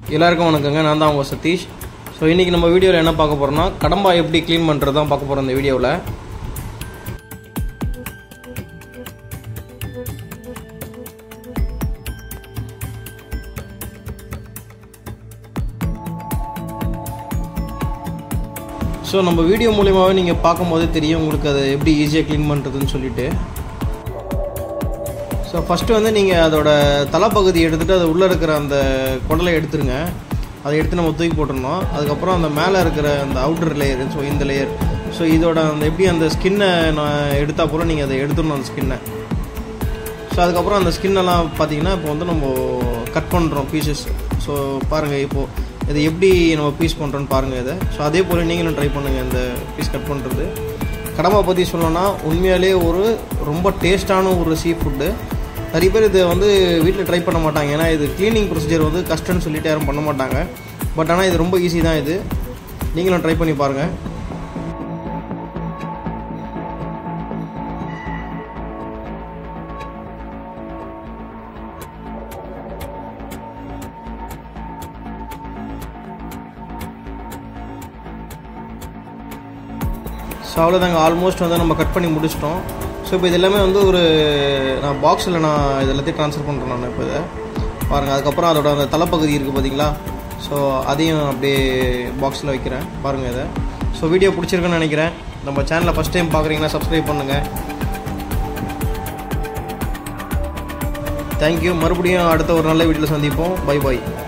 எல்லாருக்கும் வணக்கங்க நான் தான் உங்கள் சதீஷ் ஸோ இன்றைக்கி நம்ம வீடியோவில் என்ன பார்க்க போகிறோம்னா கடம்பா எப்படி க்ளீன் பண்ணுறது தான் பார்க்க போகிறோம் இந்த வீடியோவில் ஸோ நம்ம வீடியோ மூலியமாகவே நீங்கள் பார்க்கும்போதே தெரியும் உங்களுக்கு அதை எப்படி ஈஸியாக க்ளீன் பண்ணுறதுன்னு சொல்லிட்டு ஸோ ஃபஸ்ட்டு வந்து நீங்கள் அதோட தலைப்பகுதி எடுத்துகிட்டு அது உள்ளே இருக்கிற அந்த குடலை எடுத்துருங்க அதை எடுத்து நம்ம தூக்கி போட்டுருந்தோம் அதுக்கப்புறம் அந்த மேலே இருக்கிற அந்த அவுட்டர் லேயர் ஸோ இந்த லேயர் ஸோ இதோட அந்த எப்படி அந்த ஸ்கின்னை நான் எடுத்தால் போல் நீங்கள் அதை எடுத்துடணும் அந்த ஸ்கின்னை ஸோ அதுக்கப்புறம் அந்த ஸ்கின்னெல்லாம் பார்த்தீங்கன்னா இப்போ வந்து நம்ம கட் பண்ணுறோம் பீசஸ் ஸோ பாருங்கள் இப்போது இது எப்படி நம்ம பீஸ் பண்ணுறோன்னு பாருங்கள் இதை ஸோ அதே போல் நீங்களும் ட்ரை பண்ணுங்கள் இந்த பீஸ் கட் பண்ணுறது கடமை பற்றி சொல்லணும்னா உண்மையாலே ஒரு ரொம்ப டேஸ்டான ஒரு சீ ஃபுட்டு நிறைய பேர் இதை வந்து வீட்டில் ட்ரை பண்ண மாட்டாங்க ஏன்னா இது க்ளீனிங் ப்ரொசீஜர் வந்து கஷ்டம்னு சொல்லிட்டு யாரும் பண்ண மாட்டாங்க பட் ஆனால் இது ரொம்ப ஈஸி தான் இது நீங்களும் ட்ரை பண்ணி பாருங்கள் ஸோ அவ்வளோதாங்க ஆல்மோஸ்ட் வந்து நம்ம கட் பண்ணி முடிச்சிட்டோம் ஸோ இப்போ இது எல்லாமே வந்து ஒரு நான் பாக்ஸில் நான் இது எல்லாத்தையும் ட்ரான்ஸ்ஃபர் பண்ணுறேன் நான் இப்போ இதை பாருங்கள் அதுக்கப்புறம் அதோட அந்த தலைப்பகுதி இருக்குது பார்த்தீங்களா ஸோ அதையும் அப்படியே பாக்ஸில் வைக்கிறேன் பாருங்கள் இதை ஸோ வீடியோ பிடிச்சிருக்குன்னு நினைக்கிறேன் நம்ம சேனலை ஃபஸ்ட் டைம் பார்க்குறீங்கன்னா சப்ஸ்கிரைப் பண்ணுங்கள் தேங்க்யூ மறுபடியும் அடுத்த ஒரு நல்ல வீட்டில் சந்திப்போம் பை பாய்